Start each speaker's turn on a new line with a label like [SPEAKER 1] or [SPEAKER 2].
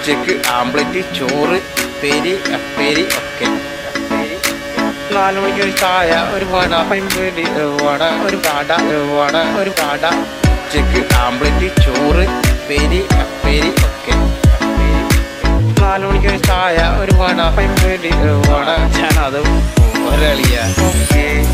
[SPEAKER 1] ഉച്ചക്ക് ആംപ്ലേറ്റ് ചോറ് പേരി അപ്പേരി ഒക്കെ നാല് മണിക്ക് ഒരു ചായ ഒരു വട പൈമ്പേരി വട ഒരു വട വട ഒരു വട ഉച്ചക്ക് ആംപ്ലേറ്റ് ചോറ് പേരി അപ്പേരി ഒക്കെ നാല് മണിക്ക് ഒരു ചായ ഒരു വട പൈമ്പേരി വട ഞാനത് ഒരളിയ ഓക്കെ